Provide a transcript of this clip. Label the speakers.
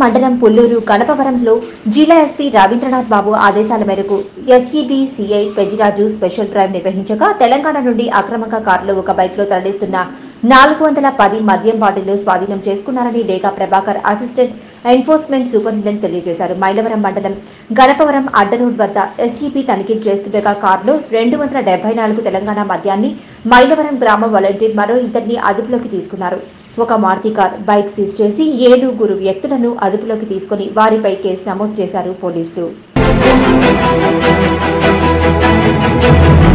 Speaker 1: మండలం పుల్లూరు గణపవరంలో జిల్లా ఎస్పీ రవీంద్రనాథ్ బాబు ఆదేశాల మేరకు SEB CI Peddiraju special drive నిర్వహించగా తెలంగాణ నుండి అక్రమంగా కారులో ఒక బైక్లో తరలిస్తున్న నాలుగు వందల పది మద్యం బాటిల్లు స్వాధీనం చేసుకున్నారని డేగా ప్రభాకర్ అసిస్టెంట్ ఎన్ఫోర్స్మెంట్ సూపరింటెండెంట్ తెలియజేశారు మైలవరం మండలం గణపవరం అడ్డ రోడ్ వద్ద ఎస్ఈబి తనిఖీలు చేస్తుండగా కారులో రెండు వందల డెబ్బై నాలుగు తెలంగాణ మద్యాన్ని మైలవరం గ్రామ వాలంటీర్ మరో ఇద్దరిని అదుపులోకి తీసుకున్నారు ఒక మారుతి కార్ బైక్ సీజ్ చేసి ఏడుగురు వ్యక్తులను అదుపులోకి తీసుకుని వారిపై కేసు నమోదు చేశారు పోలీసులు